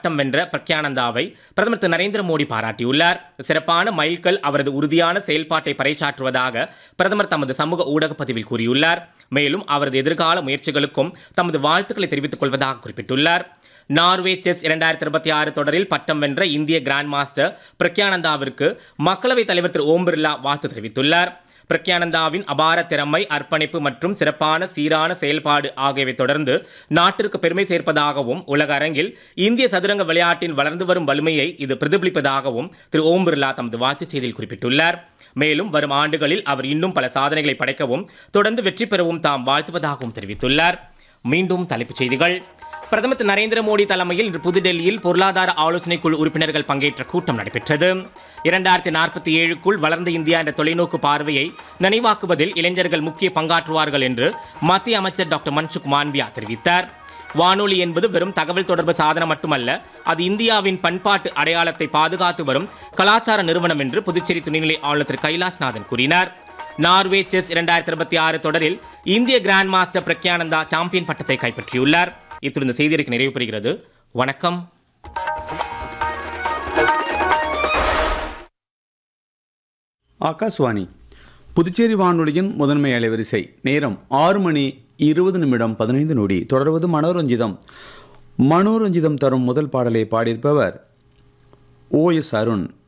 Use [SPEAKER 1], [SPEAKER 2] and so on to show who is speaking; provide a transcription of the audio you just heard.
[SPEAKER 1] பட்டம் வென்ற பிரக்யானந்தாவை பிரதமர் திரு நரேந்திர மோடி பாராட்டியுள்ளார் சிறப்பான மைல்கல் அவரது உறுதியான செயல்பாட்டை பறைசாற்றுவதாக பிரதமர் தமது சமூக ஊடக பதிவில் கூறியுள்ளார் மேலும் அவரது எதிர்கால முயற்சிகளுக்கும் தமது வாழ்த்துக்களை தெரிவித்துக் கொள்வதாக குறிப்பிட்டுள்ளார் நார்வே செஸ் இரண்டாயிரத்தி இருபத்தி ஆறு தொடரில் பட்டம் வென்ற இந்திய கிராண்ட் மாஸ்டர் பிரக்யானந்தாவிற்கு மக்களவைத் தலைவர் திரு ஓம் பிர்லா வாழ்த்து தெரிவித்துள்ளார் பிரக்யானந்தாவின் அபார திறமை அர்ப்பணிப்பு மற்றும் சிறப்பான சீரான செயல்பாடு ஆகியவை தொடர்ந்து நாட்டிற்கு பெருமை சேர்ப்பதாகவும் உலக அரங்கில் இந்திய சதுரங்க விளையாட்டின் வளர்ந்து வரும் வலிமையை இது பிரதிபலிப்பதாகவும் திரு ஓம் பிர்லா தமது வாழ்த்துச் செய்தியில் குறிப்பிட்டுள்ளார் மேலும் வரும் ஆண்டுகளில் அவர் இன்னும் பல சாதனைகளை படைக்கவும் தொடர்ந்து வெற்றி பெறவும் தாம் வாழ்த்துவதாகவும் தெரிவித்துள்ளார் மீண்டும் தலைப்புச் செய்திகள் பிரதமர் திரு நரேந்திர மோடி தலைமையில் இன்று புதுடெல்லியில் பொருளாதார ஆலோசனைக் குழு உறுப்பினர்கள் பங்கேற்ற கூட்டம் நடைபெற்றது இரண்டாயிரத்தி நாற்பத்தி ஏழுக்குள் வளர்ந்த இந்தியா என்ற தொலைநோக்கு பார்வையை நினைவாக்குவதில் இளைஞர்கள் முக்கிய பங்காற்றுவார்கள் என்று மத்திய அமைச்சர் டாக்டர் மன்சுக் மாண்பியா தெரிவித்தார் வானொலி என்பது வெறும் தகவல் தொடர்பு சாதனம் மட்டுமல்ல அது இந்தியாவின் பண்பாட்டு அடையாளத்தை பாதுகாத்து வரும் கலாச்சார நிறுவனம் என்று புதுச்சேரி துணைநிலை ஆளுநர் திரு கைலாஷ்நாதன் கூறினார் நார்வே செஸ் இரண்டாயிரத்தி இருபத்தி ஆறு தொடரில் இந்திய கிராண்ட் மாஸ்டர் பிரக்யானந்தா சாம்பியன் பட்டத்தை கைப்பற்றியுள்ளார் இத்துடன் இந்த செய்தியறிக்கை நிறைவு பெறுகிறது வணக்கம்
[SPEAKER 2] ஆகாஷ்வாணி புதுச்சேரி வானொலியின் முதன்மை அலைவரிசை நேரம் ஆறு மணி இருபது நிமிடம் பதினைந்து நொடி தொடர்வது மனோரஞ்சிதம் மனோரஞ்சிதம் தரும் முதல் பாடலை பாடியிருப்பவர் ஓ எஸ் அருண்